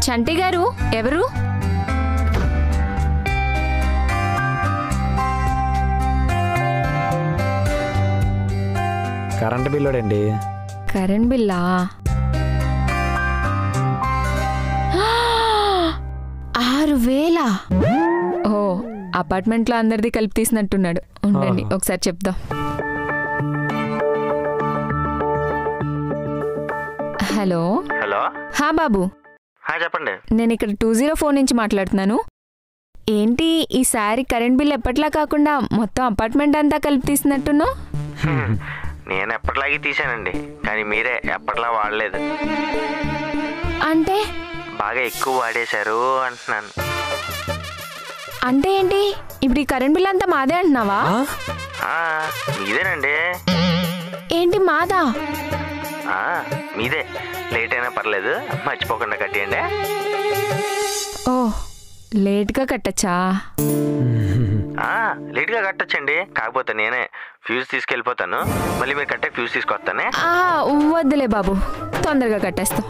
చంటి గారు ఎవరు current బిల్లుడండి current బిల్లా ఆరు వేల ఓ అపార్ట్మెంట్లో అందరిది కలిపి తీసినట్టున్నాడు ఉండండి ఆహా. ఒకసారి చెప్దాం హలో హలో హా బాబు హా చెప్పండి నేను ఇక్కడ టూ జీరో ఫోర్ నుంచి మాట్లాడుతున్నాను ఏంటి ఈసారి కరెంట్ బిల్ ఎప్పట్లా కాకుండా మొత్తం అపార్ట్మెంట్ అంతా కలిపి తీసినట్టున్నావు నేను ఎప్పటిలాగే తీసానండి కానీ మీరే ఎప్పటిలా వాడలేదు అంటే బాగా ఎక్కువ వాడేశారు అంటున్నాను అంటే ఏంటి ఇప్పుడు ఈ కరెంట్ బిల్ అంతా మాదే అంటున్నావా ఆ? ఆ, మీదేనండి ఏంటి మాదా ఆ, మీదే లేట్ అయినా పర్లేదు మర్చిపోకుండా కట్టేయండి ఓ లేట్గా కట్టచ్చా ఆ, లేట్గా కట్టొచ్చండి కాకపోతే నేనే ఫ్యూజ్ తీసుకెళ్ళిపోతాను మళ్ళీ మీరు కట్టే ఫ్యూజ్ తీసుకొస్తానే ఆ, వద్దులే బాబు తొందరగా కట్టేస్తాం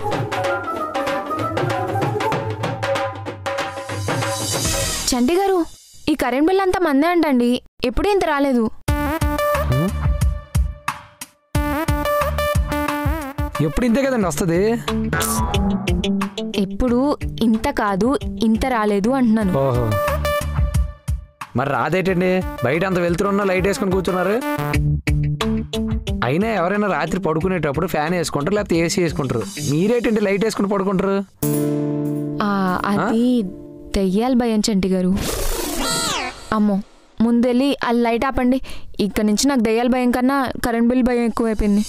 చంటి గారు ఈ కరెంట్ బిల్ అంతా మందే అంటండి ఎప్పుడు ఇంత రాలేదు ఎప్పుడు ఇంతే కదండి వస్తుంది ఎప్పుడు ఇంత కాదు ఇంత రాలేదు అంటున్నాను ఓహో మరి రాదేటండి బయట అంత వెళ్తున్నా లైట్ వేసుకొని కూర్చున్నారు అయినా ఎవరైనా రాత్రి పడుకునేటప్పుడు ఫ్యాన్ వేసుకుంటారు లేకపోతే ఏసీ వేసుకుంటారు మీరేటండి లైట్ వేసుకుని పడుకుంటారు ఆ, అది దెయ్యాలు భయం చంటి గారు అమ్మో ముందెళ్ళి ఆ లైట్ ఆపండి ఇక్కడ నుంచి నాకు దెయ్యాల భయం కన్నా కరెంట్ బిల్ భయం ఎక్కువైపోయింది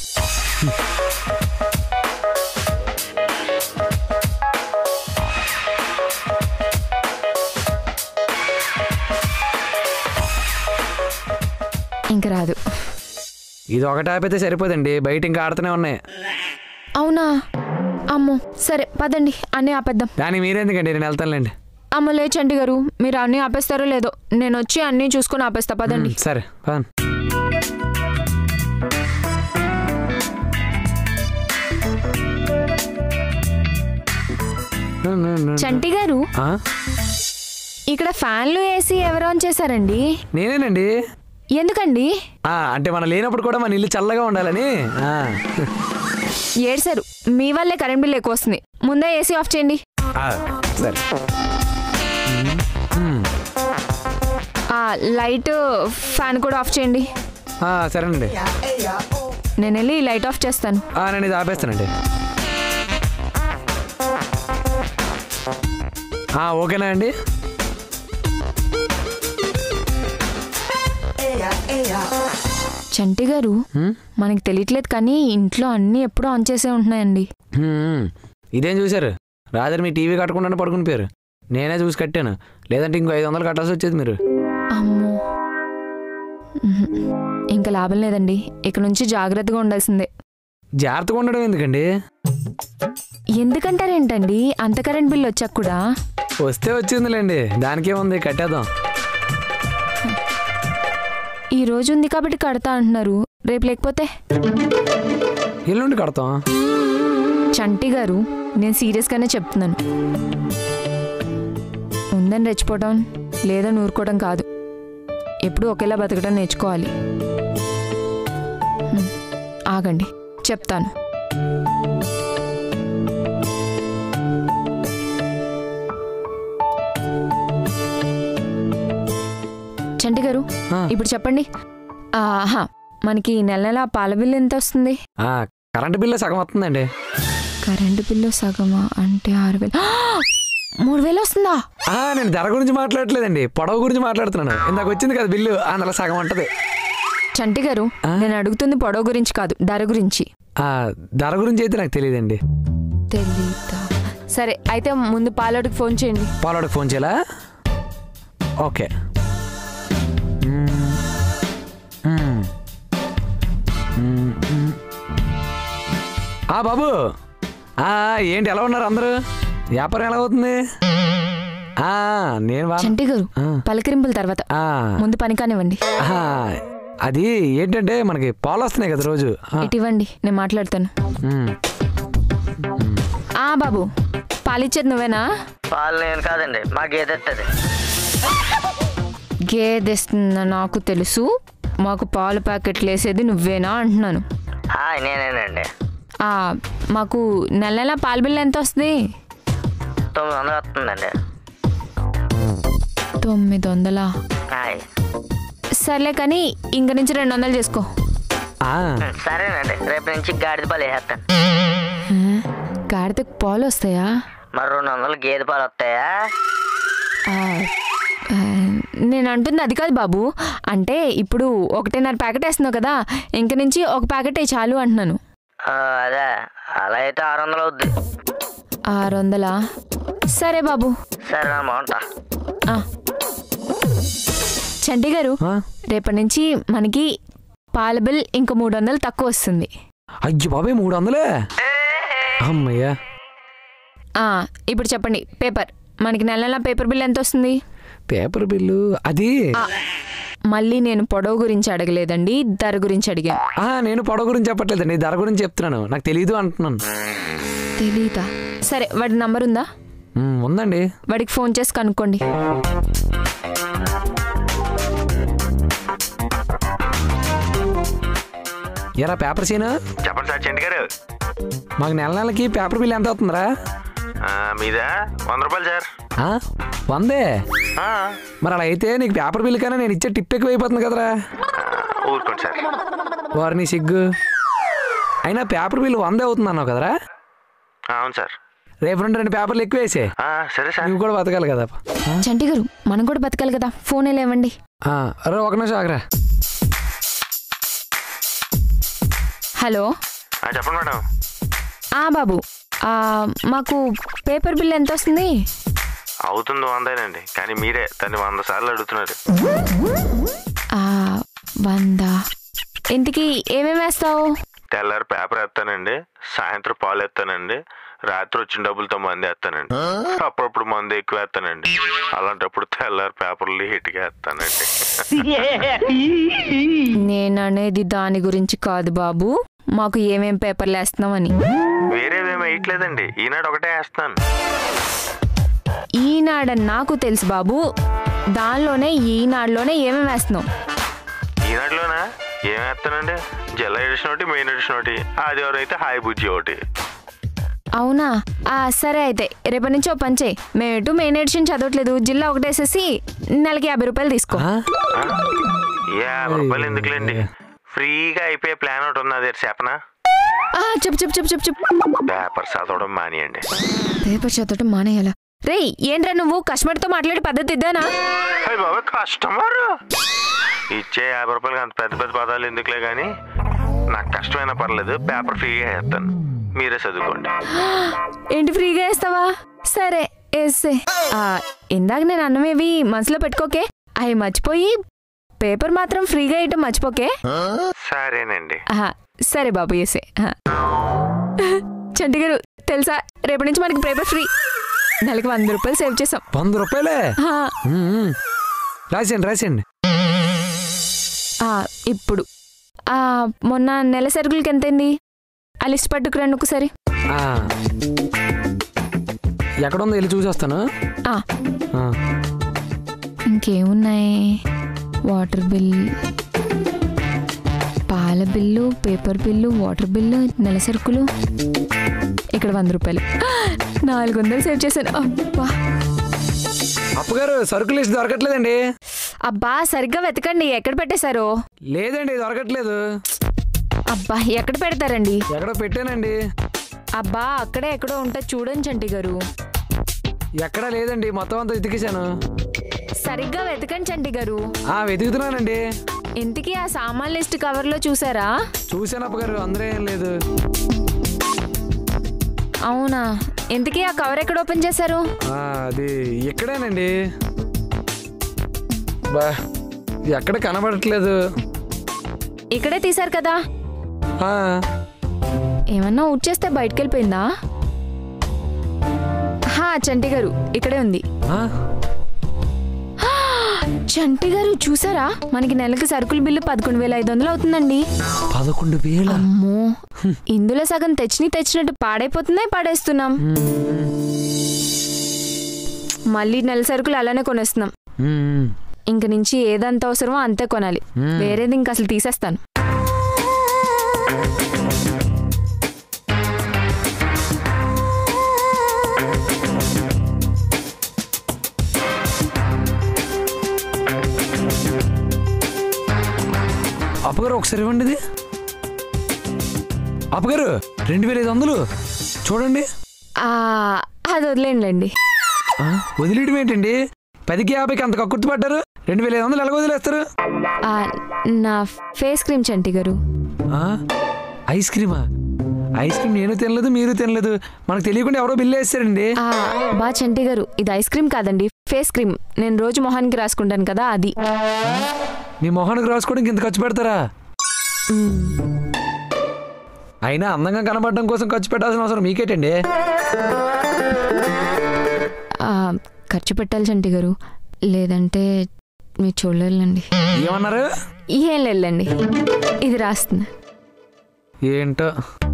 ఇంక రాదు ఇది ఒకటి ఆపితే సరిపోదండి బయట ఇంకా ఆడుతూనే ఉన్నాయి అవునా అమ్మో సరే పదండి అన్నీ ఆపేద్దాం దానికి మీరెందుకండి నేను వెళ్తానులేండి అమ్మ లే చంటి గారు మీరు అన్నీ ఆపేస్తారో లేదో నేను వచ్చి అన్నీ చూసుకొని ఆపేస్తా పదండి ఉమ్, సరే పదండి. చంటి గారు ఆ? ఇక్కడ ఫ్యాన్లు ఏసీ ఎవరు ఆన్ చేశారండి నేనేనండి ఎందుకండి ఆ, అంటే మనం లేనప్పుడు కూడా మన ఇల్లు చల్లగా ఉండాలని ఆ. ఏడ్సారు మీ వల్లే కరెంట్ బిల్ ఎక్కువ వస్తుంది ముందే ఏసీ ఆఫ్ చేయండి ఆ, సరే ఉమ్, ఆ లైట్ ఫ్యాన్ కూడా ఆఫ్ చేయండి ఆ, సరేనండి నేను వెళ్ళి లైట్ ఆఫ్ చేస్తాను ఆ, నేను ఇది ఆపేస్తానండి ఆ, ఓకేనా అండి చంటి గారు ఉమ్, మనకి తెలియట్లేదు కానీ ఇంట్లో అన్నీ ఎప్పుడూ ఆన్ చేసే ఉంటున్నాయండి ఉమ్, ఇదేం చూశారు రాత్రి మీ టీవీ కట్టకుండానే పడుకుని పోయారు నేనే చూసి కట్టాను లేదంటే ఇంకో ఐదు వందలు కట్టాల్సి వచ్చేది మీరు అమ్మో ఉహు. ఇంకా లాభం లేదండి ఇక నుంచి జాగ్రత్తగా ఉండాల్సిందే జాగ్రత్తగా ఉండడం ఎందుకండి ఎందుకంటారేంటండి అంత కరెంట్ బిల్ వచ్చాక కూడా వస్తే వచ్చిందిలేండి దానికేముంది కట్టేద్దాం ఈ రోజు ఉంది కాబట్టి కడతా అంటున్నారు రేపు లేకపోతే ఎల్లుండి కడతాం చంటి గారు నేను సీరియస్గానే చెప్తున్నాను ఉందని రెచ్చిపోవటం లేదని ఊరుకోవడం కాదు ఎప్పుడూ ఒకేలా బతకడం నేర్చుకోవాలి హ్మ్. ఆగండి చెప్తాను చంటి గారు ఆ. ఇప్పుడు చెప్పండి ఆహా మనకి నెల నెల పాల బిల్లు ఎంత వస్తుంది ఆ, కరెంటు బిల్లు సగం వస్తుందండి కరెంటు బిల్లు సగమా అంటే ఆరు వేలు మూడు వేలు వస్తుందా ఆ, నేను ధర గురించి మాట్లాడట్లేదండి పొడవు గురించి మాట్లాడుతున్నాను ఇందాక వచ్చింది కదా బిల్లు అందులో సగం ఉంటది చంటి గారు ఆ? నేను అడుగుతుంది పొడవు గురించి కాదు ధర గురించి ఆ, ధర గురించి అయితే నాకు తెలియదండి తెలీదా సరే అయితే ముందు పాలోడికి ఫోన్ చేయండి పాలోడికి ఫోన్ చేయాలా ఓకే మ్మ్. మ్మ్. మ్మ్, మ్మ్. ఆ బాబు ఆ, ఏంటి ఎలా ఉన్నారు అందరూ వ్యాపారం ఎలా అవుతుంది ఆ, నేను వా- చంటి గారు ఆ, పలకరింపుల తర్వాత ఆ, ముందు పని కానివ్వండి ఆ, అది ఏంటంటే మనకి పాలు వస్తున్నాయి కదా రోజు ఆ, ఇటు ఇవ్వండి నేను మాట్లాడతాను మ్మ్. ఆ బాబు పాలిచ్చేది నువ్వేనా పాలు నేను కాదండి మా గేదె ఎత్తది గేదెస్తుందా నాకు తెలుసు మాకు పాలు ప్యాకెట్లు వేసేది నువ్వేనా అంటున్నాను హాయ్ నేనేనండి ఆ, మాకు నెల నెల పాల బిల్లు ఎంత వస్తుంది తొమ్మిది వందలు వస్తుందండి తొమ్మిది వందలా హాయ్ సర్లే కానీ ఇంక నుంచి రెండు వందలు చేసుకో ఆ, సరేనండి రేపు నుంచి గాడిద పాలు వేసేస్తాను హ? గాడిదకు పాలు వస్తాయా మరి రెండు వందలు గేదె పాలు వస్తాయా ఆ, ఆ, నేను అంటుంది అది కాదు బాబు అంటే ఇప్పుడు ఒకటిన్నర ప్యాకెట్ వేస్తున్నావు కదా ఇంక నుంచి ఒక ప్యాకెట్ వేయి చాలు అంటున్నాను ఆ, అదే అలా అయితే ఆరు వందలు అవుద్ది ఆరు వందలా సరే బాబు సరే నా బాగుంటా ఆ. చంటి గారు ఆ? రేపటి నుంచి మనకి పాల బిల్ ఇంకో మూడు వందలు తక్కువ వస్తుంది అయ్యో బాబాయ్ మూడు వందలే అమ్మయ్యా ఆ, ఇప్పుడు చెప్పండి పేపర్ మనకి నెల నెల పేపర్ బిల్ ఎంత వస్తుంది పేపర్ బిల్లు అది ఆ, మళ్ళీ నేను పొడవు గురించి అడగలేదండి ధర గురించి అడిగాను ఆ, నేను పొడవ గురించి చెప్పట్లేదండి ధర గురించి చెప్తున్నాను నాకు తెలియదు అంటున్నాను తెలీదా సరే వాడి నంబర్ ఉందా ఉమ్, ఉందండి వాడికి ఫోన్ చేసి కనుక్కోండి ఎరా పేపర్ సీను చెప్పండి సార్ చెండి గారు మాకు నెల నెలకి పేపర్ బిల్ ఎంత అవుతుందిరా మీదా వంద రూపాయలు సార్ ఆ? వందే మరి అలా అయితే నీకు పేపర్ బిల్ కన్నా నేను ఇచ్చే టిప్ ఎక్కువ అయిపోతుంది కదరా ఊరుకోండి సార్ వారిని సిగ్గు అయినా పేపర్ బిల్ వందే అవుతుంది అన్నావు కదరా అవును సార్ రేపు రెండు రెండు పేపర్లు ఎక్కువ వేసే సరే సార్ నువ్వు కూడా బతకాలి కదా చంటి గారు మనం కూడా బతకాలి కదా ఫోన్ లేవండి ఆ, అరే ఒక నిమిషం ఆగరా హలో చెప్పండి మేడం ఆ బాబు ఆ, మాకు పేపర్ బిల్ ఎంత వస్తుంది అవుతుంది వందేనండి కానీ మీరే దాన్ని వంద సార్లు అడుగుతున్నారు ఆ, వంద ఇంటికి ఏమేమి వేస్తావు తెల్లారి పేపర్ ఎత్తానండి సాయంత్రం పాలు ఎత్తానండి రాత్రి వచ్చిన డబ్బులతో మంది ఎత్తానండి అప్పుడప్పుడు మంది ఎక్కువ ఎత్తానండి అలాంటప్పుడు తెల్లారి పేపర్లు లేట్గా ఎత్తానండి నేను అనేది దాని గురించి కాదు బాబు మాకు ఏమేం పేపర్లు వేస్తున్నామని వేరేవేమి వేయట్లేదండి ఈనాడు ఒకటే వేస్తాను ఈనాడని నాకు తెలుసు బాబు దానిలోనే ఈనాడులోనే ఏమేమి వేస్తున్నాం ఈనాడులోనా ఏం వేస్తానండి జిల్లా ఎడిషన్ ఒకటి మెయిన్ ఎడిషన్ ఒకటి ఆదివారం అయితే హాయ్ బుజ్జి ఒకటి అవునా ఆ సరే అయితే రేపటి నుంచి ఓ పని చేయి మేము ఎటు మెయిన్ ఎడిషన్ చదవట్లేదు జిల్లా ఒకటేసేసి నెలకి యాభై రూపాయలు తీసుకో ఆ? యాభై రూపాయలు ఎందుకులేండి ఫ్రీగా అయిపోయే ప్లాన్ ఒకటి ఉంది అదే చెప్పనా ఆ, చెప్పు చెప్పు చెప్పు చెప్పు చెప్పు పేపర్ చదవడం మానేయండి పేపర్ చదవటం మానేయాలా రేయ్ ఏంట్రా నువ్వు కస్టమర్తో మాట్లాడే పద్ధతి ఇద్దానా అయ్యి బాబా కస్టమర్ ఇచ్చే యాభై రూపాయలకి అంత పెద్ద పెద్ద పదాలు ఎందుకులే కానీ నాకు కష్టమైనా పర్లేదు పేపర్ ఫ్రీగా వేస్తాను మీరే చదువుకోండి ఏంటి ఫ్రీగా వేస్తావా సరే వేసే ఆ, ఇందాక నేను అన్నమేవి మనసులో పెట్టుకోకే అవి మర్చిపోయి పేపర్ మాత్రం ఫ్రీగా వేయటం మర్చిపోకే సరేనండి ఆహా, సరే బాబు వేసే ఆహా. చంటి గారు తెలుసా రేపటి నుంచి మనకి పేపర్ ఫ్రీ నెలకి వంద రూపాయలు సేవ్ చేసాం వంద రూపాయలే ఆహా. ఉమ్, ఉమ్. రాసేయండి రాసేయండి ఆ, ఇప్పుడు ఆ, మొన్న నెల సరుకులకి ఎంతైంది ఆ లిస్ట్ పట్టుకురండి ఒకసారి ఆ. ఎక్కడ ఉందో వెళ్ళి చూసి వస్తాను ఆ, ఆ. ఇంకేమున్నాయి వాటర్ బిల్ పాల bill paper bill water bill నెల సరుకులు ఇక్కడ వంద రూపాయలు నాలుగు వందలు సేవ్ చేశాను అబ్బా అప్పగారు సరుకులు లిస్ట్ దొరకట్లేదండి అబ్బా సరిగ్గా వెతకండి ఎక్కడ పెట్టేశారో లేదండి దొరకట్లేదు అబ్బా ఎక్కడ పెడతారండి ఎక్కడో పెట్టానండి అబ్బా అక్కడే ఎక్కడో ఉంటా చూడండి చంటి గారు ఎక్కడా లేదండి మొత్తం అంతా వెతికేశాను సరిగ్గా వెతకండి చంటి గారు ఆ వెతుకుతున్నానండి ఇంతకీ ఆ సామాన్ లిస్ట్ కవర్లో చూసారా చూశాను అప్పగారు అందరూ ఏం లేదు అవునా ఇంతకీ ఆ కవర్ ఎక్కడ ఓపెన్ చేశారు ఆ, అది ఇక్కడేనండి బా ఎక్కడ కనబడట్లేదు ఇక్కడే తీశారు కదా ఆ, ఏమన్నా ఊడ్చేస్తే బయటకు వెళ్ళిపోయిందా హా చంటి గారు ఇక్కడే ఉంది ఆ, చంటి గారు చూసారా మనకి నెలకి సరుకుల బిల్లు పదకొండు వేల ఐదు వందలు అవుతుందండి పదకొండు వేల అమ్మో ఇందులో సగం తెచ్చిని తెచ్చినట్టు పాడైపోతున్నాయి పాడేస్తున్నాం మ్మ్. మళ్ళీ నెల సరుకులు అలానే కొనేస్తున్నాం మ్మ్. ఇంక నుంచి ఏదంత అవసరమో అంతే కొనాలి మ్మ్. వేరేది ఇంక అసలు తీసేస్తాను అప్పగారు ఒకసారి ఇవ్వండి ఇది అప్పగారు రెండు వేల ఐదు వందలు చూడండి ఆ, అది వదిలేండి ఆ, వదిలేయడం ఏంటండి పదికి యాభైకి అంత కక్కుర్తి పడ్డారు రెండు వేల ఐదు వందలు ఎలా వదిలేస్తారు నా ఫేస్ క్రీమ్ చంటి గారు ఆ, ఐస్ క్రీమా ఐస్ క్రీమ్ నేను తినలేదు మీరు తినలేదు మనకు తెలియకుండా ఎవరో బిల్లు వేస్తారండి ఆ, బా చంటి గారు ఇది ఐస్ క్రీమ్ కాదండి ఫేస్ క్రీమ్ నేను రోజు మొహానికి రాసుకుంటాను కదా అది మీ మొహానికి రాసుకోవడానికి ఇంత ఖర్చు పెడతారా మ్, అయినా అందంగా కనబడడం కోసం ఖర్చు పెట్టాల్సిన అవసరం మీకేటండి ఆ, ఖర్చు పెట్టాలి చంటి గారు లేదంటే మీరు చూడలేరులేండి ఏమన్నారు ఏం లేదులేండి ఇది రాస్తున్నా ఏంటో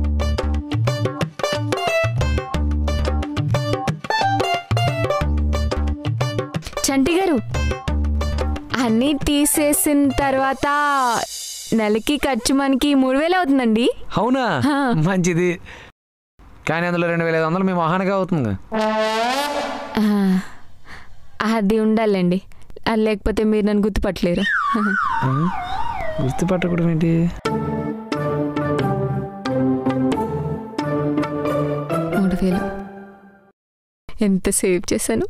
చంటి గారు అన్నీ తీసేసిన తర్వాత నెలకి ఖర్చు మనకి మూడు వేలు అవుతుందండి అవునా హా. మంచిది కానీ అందులో రెండు వేల ఐదు వందలు మీ మొహానికే అవుతుంది ఆ, అది ఉండాలండి అది లేకపోతే మీరు నన్ను గుర్తుపట్టలేరు ఆ? గుర్తుపట్టకూడదు ఏంటి మూడు వేలు ఎంత సేవ్ చేశాను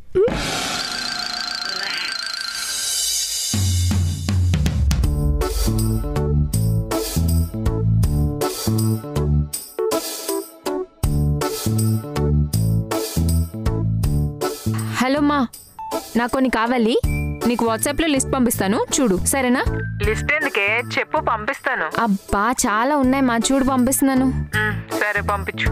హలో మా నాకు కొన్ని కావాలి నీకు వాట్సాప్లో లిస్ట్ పంపిస్తాను చూడు సరేనా లిస్ట్ ఎందుకే చెప్పు పంపిస్తాను అబ్బా చాలా ఉన్నాయి మా చూడు పంపిస్తున్నాను మ్, సరే పంపించు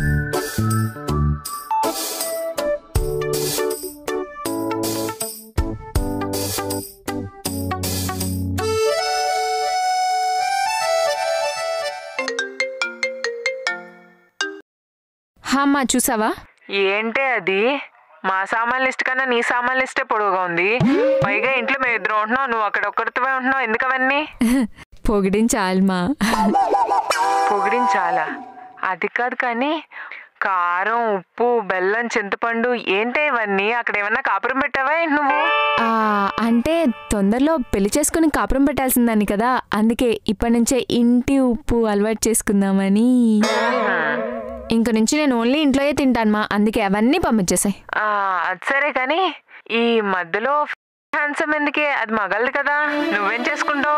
హా అమ్మా చూసావా ఏంటే అది మా సామాన్ లిస్ట్ కన్నా నీ సామాన్ లిస్టే పొడవుగా ఉంది పైగా ఇంట్లో మేము ఇద్దరు ఉంటున్నావు నువ్వు అక్కడ ఒక్కరితోవే ఉంటున్నావు ఎందుకు అవన్నీ పొగిడించాలమా పొగిడించాలా అది కాదు కానీ కారం ఉప్పు బెల్లం చింతపండు ఏంటే ఇవన్నీ అక్కడ ఏమన్నా కాపురం పెట్టావా ఏంటి నువ్వు ఆ, అంటే తొందరలో పెళ్లి చేసుకుని కాపురం పెట్టాల్సిందని కదా అందుకే ఇప్పటి నుంచే ఇంటి ఉప్పు అలవాటు చేసుకుందామని ఇంక నుంచి నేను ఓన్లీ ఇంట్లోయే తింటాను మా అందుకే అవన్నీ పంపించేసాయి ఆ, అది సరే కానీ ఈ మధ్యలో హ్యాండ్సమ్ ఎందుకే అది మగలది కదా నువ్వేం చేసుకుంటావు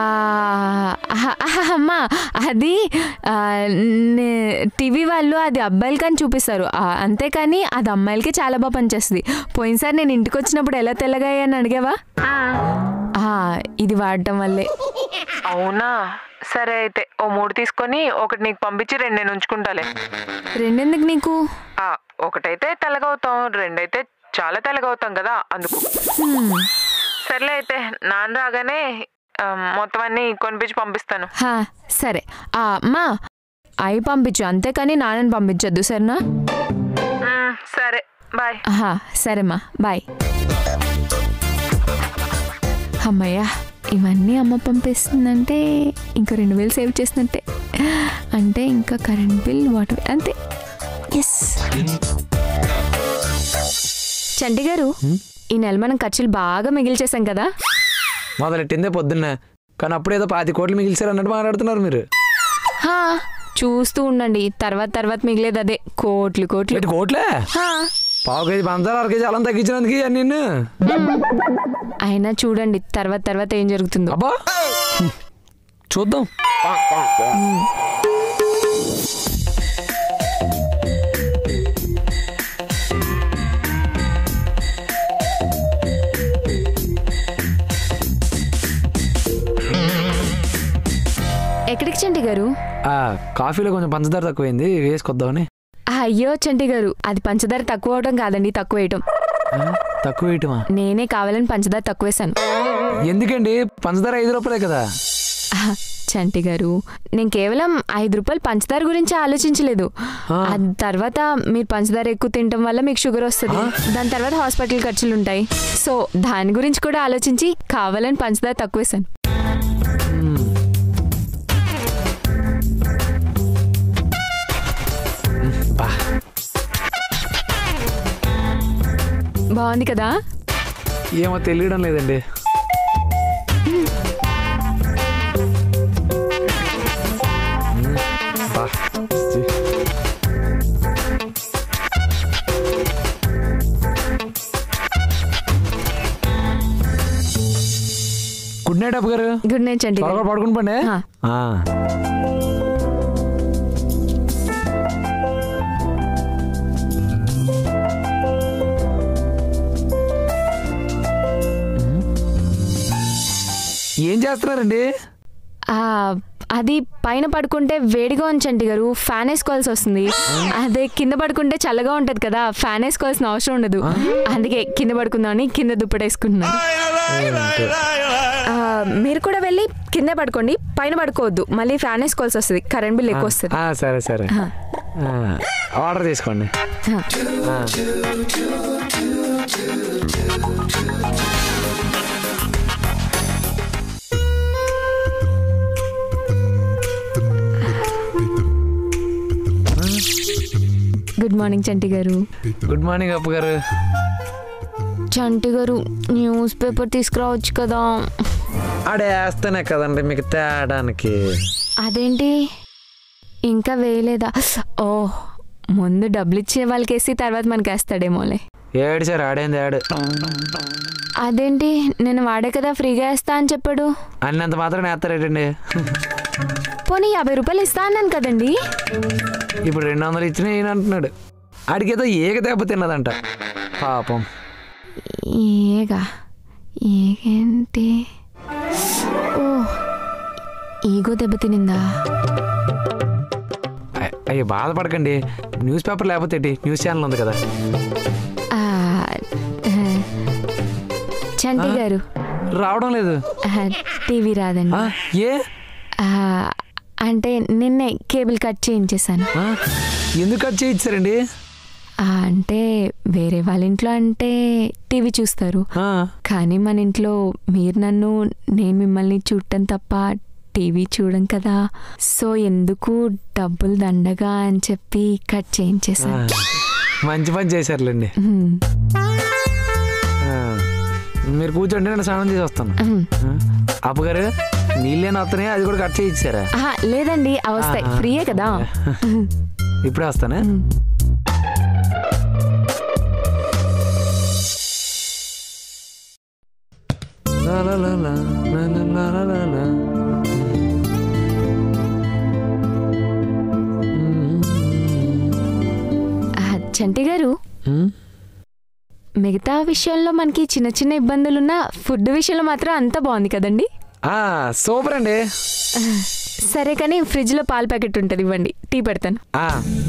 అమ్మా అది ఆ, నే- టీవీ వాళ్ళు అది అబ్బాయిలకి అని చూపిస్తారు ఆ, అంతేకాని అది అమ్మాయిలకి చాలా బాగా పనిచేస్తుంది పోయినసారి నేను ఇంటికి వచ్చినప్పుడు ఎలా తెల్లగా అని అడిగావా ఆ, ఇది వాడటం వల్లే అవునా సరే అయితే ఓ మూడు తీసుకొని ఒకటి నీకు పంపించి రెండు నేను ఉంచుకుంటాలే రెండెందుకు నీకు ఆ, ఒకటైతే తెల్లగవుతాం రెండైతే చాలా తెల్లగవుతాం కదా అందుకు హ్మ్. సర్లే అయితే నాన్న రాగానే ఆ, మొత్తం అన్ని కొనిపించి పంపిస్తాను హా, సరే ఆ, అమ్మా అవి పంపించు అంతేకాని నాన్నని పంపించొద్దు సరేనా మ్, సరే బాయ్ ఆహా, సరేమ్మా బాయ్ అమ్మయ్యా ఇవన్నీ అమ్మ పంపిస్తుందంటే ఇంకా రెండు వేలు సేవ్ చేసినట్టే అంటే ఇంకా కరెంట్ బిల్ వాటర్ బిల్ అంతే ఎస్ చంటి గారు ఈ నెల మనం ఖర్చులు బాగా మిగిల్చేసాం కదా మొదలెట్టిందే పొద్దున్న కానీ అప్పుడేదో పాతి కోట్లు మిగిల్చారు అన్నట్టు మాట్లాడుతున్నారు మీరు హా, చూస్తూ ఉండండి తర్వాత తర్వాత మిగిలేదు అదే కోట్లు కోట్లు ఏంటి కోట్లే హా, పావు కేజీ పంచదార అర కేజీ అల్లం తగ్గించినందుకు ఇవన్నీ నిన్ను అయినా చూడండి తర్వాత తర్వాత ఏం జరుగుతుందో అబ్బా చూద్దాం ఎక్కడికి చంటి గారు ఆ కాఫీలో కొంచెం పంచదార తక్కువైంది వేసుకొద్దామని అయ్యో చంటి గారు అది పంచదార తక్కువ అవడం కాదండి తక్కువ వేయటం ఆ, తక్కువ వేయటమా నేనే కావాలని పంచదార తక్కువ వేశాను ఎందుకండి పంచదార ఐదు రూపాయలే కదా ఆహా, చంటి గారు నేను కేవలం ఐదు రూపాయలు పంచదార గురించి ఆలోచించలేదు ఆ. ఆ తర్వాత మీరు పంచదార ఎక్కువ తినటం వల్ల మీకు షుగర్ వస్తుంది దాని తర్వాత హాస్పిటల్ ఖర్చులు ఉంటాయి సో దాని గురించి కూడా ఆలోచించి కావాలని పంచదార తక్కువ వేసాను బా బాగుంది కదా ఏమో తెలియడం లేదండి బా గుడ్ నైట్ అప్పు గారు గుడ్ నైట్ చంటి త్వరగా గారు పడుకుని పండి ఆ. ఆ. ఏం చేస్తున్నారండి ఆ, అది పైన పడుకుంటే వేడిగా ఉంచండి గారు ఫ్యాన్ వేసుకోవాల్సి వస్తుంది అదే కింద పడుకుంటే చల్లగా ఉంటది కదా ఫ్యాన్ వేసుకోవాల్సిన అవసరం ఉండదు అందుకే కింద పడుకుందామని కింద దుప్పటేసుకుంటున్నాను ఆ, మీరు కూడా వెళ్ళి కింద పడుకోండి పైన పడుకోవద్దు మళ్ళీ ఫ్యాన్ వేసుకోవాల్సి వస్తుంది కరెంట్ బిల్ ఎక్కువ వస్తుంది ఆ, సరే సరే ఆ. ఆ, ఆర్డర్ తీసుకోండి ఆ. ఆ. గుడ్ మార్నింగ్ చంటి గారు గుడ్ మార్నింగ్ అప్పు గారు చంటి గారు న్యూస్ పేపర్ తీసుకురావచ్చు కదా ఆడేస్తేనే కదండి మీకు తేడానికి అదేంటి ఇంకా వేయలేదా ఓ ముందు డబ్బులు ఇచ్చే వాళ్ళకి వేసి తర్వాత మనకి వేస్తాడేమోలే ఏడు సార్ ఆడేంది ఆడు అదేంటి నేను వాడే కదా ఫ్రీగా వేస్తా అని చెప్పాడు అన్నంత మాత్రం వేస్తారేటండి పోనీ యాభై రూపాయలు ఇస్తా అన్నాను కదండి ఇప్పుడు రెండు వందలు ఇచ్చిన ఈయన అంటున్నాడు ఆడికేదో ఏక దెబ్బ తిన్నదంట పాపం ఏగా ఏగేంటి ఓ ఈగో దెబ్బతినిందా అయ్- అయ్యో బాధపడకండి న్యూస్ పేపర్ లేకపోతే ఏంటి? న్యూస్ ఛానల్ ఉంది కదా ఆ, ఆ, చంటి గారు రావడం లేదు ఆ, టీవీ రాదండి ఆ, ఏ ఆ, అంటే నిన్నే కేబుల్ కట్ చేయించేశాను ఆ, ఎందుకు కట్ చేయించారండి ఆ, అంటే వేరే వాళ్ళ ఇంట్లో అంటే టీవీ చూస్తారు ఆ, కానీ మన ఇంట్లో మీరు నన్ను నేను మిమ్మల్ని చూడటం తప్ప టీవీ చూడం కదా సో ఎందుకు డబ్బులు దండగా అని చెప్పి కట్ ఆ, చేయించేశాను మంచి పని చేశారులేండి హ్మ్. ఆ, మీరు కూర్చోండి నేను స్నానం చేసి వస్తాను హ్మ్. ఆ, అప్పగారు నీళ్ళేనా వస్తున్నాయి అది కూడా కట్ చేయించారా ఆహా, లేదండి అవి వస్తాయి ఆహా. ఫ్రీయే కదా ఇప్పుడే వస్తానే హ్మ్. లా లా లా లా, లా లా లా లా లా లా. ఆ, చంటి గారు ఉమ్, మిగతా విషయంలో మనకి చిన్న చిన్న ఇబ్బందులున్నా ఫుడ్ విషయంలో మాత్రం అంతా బాగుంది కదండి ఆ, సూపర్ అండి సరే కానీ ఫ్రిడ్జ్లో పాల ప్యాకెట్ ఉంటుంది ఇవ్వండి టీ పెడతాను ఆ.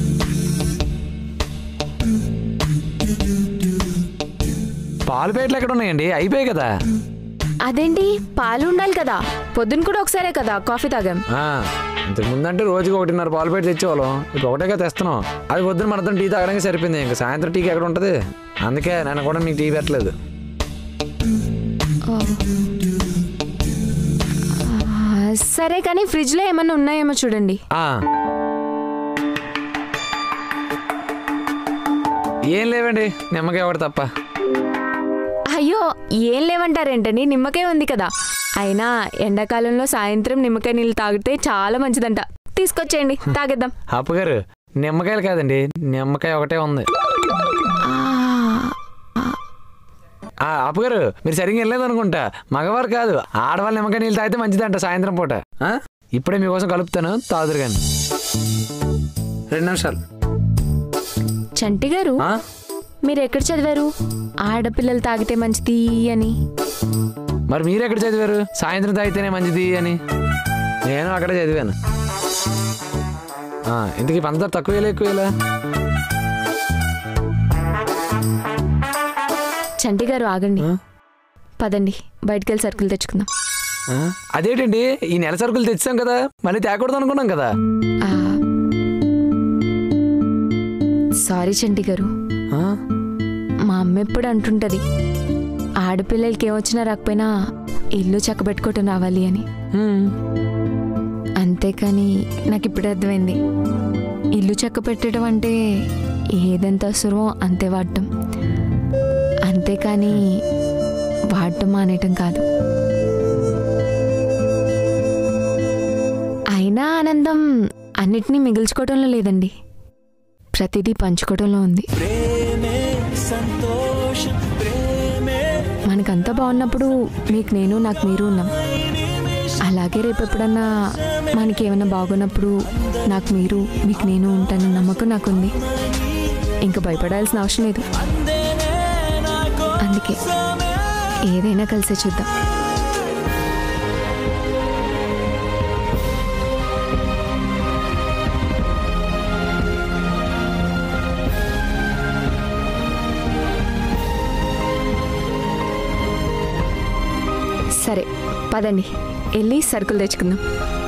పాలు ప్యాకెట్లు ఎక్కడ ఉన్నాయండి అయిపోయాయి కదా అదేంటి పాలు ఉండాలి కదా పొద్దున కూడా ఒకసారే కదా కాఫీ తాగాం ఆ, ఇంతకు ముందంటే రోజుకి ఒకటిన్నర పాలు ప్యాకెట్ తెచ్చేవాళ్ళం ఇప్పుడు ఒకటేగా తెస్తున్నాం అది పొద్దున మనతో టీ తాగడానికి సరిపోయింది ఇంకా సాయంత్రం టీకి ఎక్కడ ఉంటుంది అందుకే నేను కూడా మీకు టీ పెట్టలేదు ఆ, సరే కానీ ఫ్రిడ్జ్లో ఏమన్నా ఉన్నాయేమో చూడండి ఆ. ఏం లేవండి నిమ్మకాయ ఒకటి తప్ప అయ్యో ఏం లేవంటారేంటండి నిమ్మకాయ ఉంది కదా అయినా ఎండాకాలంలో సాయంత్రం నిమ్మకాయ నీళ్ళు తాగితే చాలా మంచిదంట తీసుకొచ్చేయండి తాగేద్దాం అప్పగారు నిమ్మకాయలు కాదండి నిమ్మకాయ ఒకటే ఉంది ఆ, ఆ అప్పగారు మీరు సరిగ్గా వెళ్ళలేదు అనుకుంటా మగవారు కాదు ఆడవాళ్ళు నిమ్మకాయ నీళ్ళు తాగితే మంచిదంట సాయంత్రం పూట ఆ? ఇప్పుడే మీకోసం కలుపుతాను తాదురు కానీ రెండు నిమిషాలు చంటి గారు ఆ? మీరు ఎక్కడ చదివారు ఆడపిల్లలు తాగితే మంచిది అని మరి మీరు ఎక్కడ చదివారు సాయంత్రం తాగితేనే మంచిది అని నేను అక్కడే చదివాను ఆ, ఇంతకీ పంచదార తక్కువేలా ఎక్కువేలా చంటి గారు ఆగండి ఆ? పదండి బయటికెళ్ళి సరుకులు తెచ్చుకుందాం ఆ? అదేంటండి ఈ నెల సరుకులు తెచ్చాం కదా మళ్ళీ తేకూడదు అనుకున్నాం కదా ఆ, సారీ చంటి గారు ఆ? మా అమ్మ ఎప్పుడు అంటుంటది ఆడపిల్లలకి ఏమొచ్చినా రాకపోయినా ఇల్లు చక్కబెట్టుకోవటం రావాలి అని హ్మ్. అంతేకాని నాకు ఇప్పుడు అర్థమైంది ఇల్లు చక్క పెట్టడం అంటే ఏదెంత అవసరమో అంతే వాడటం అంతేకాని వాడటం మానేయటం కాదు అయినా ఆనందం అన్నిటినీ మిగిల్చుకోవడంలో లేదండి ప్రతిదీ పంచుకోవడంలో ఉంది మనకంతా బాగున్నప్పుడు మీకు నేను నాకు మీరు ఉన్నాం అలాగే రేపు ఎప్పుడన్నా మనకి ఏమైనా బాగున్నప్పుడు నాకు మీరు మీకు నేను ఉంటానన్న నమ్మకం నాకుంది ఇంకా భయపడాల్సిన అవసరం లేదు అందుకే ఏదైనా కలిసే చూద్దాం సరే పదండి వెళ్ళి సరుకులు తెచ్చుకుందాం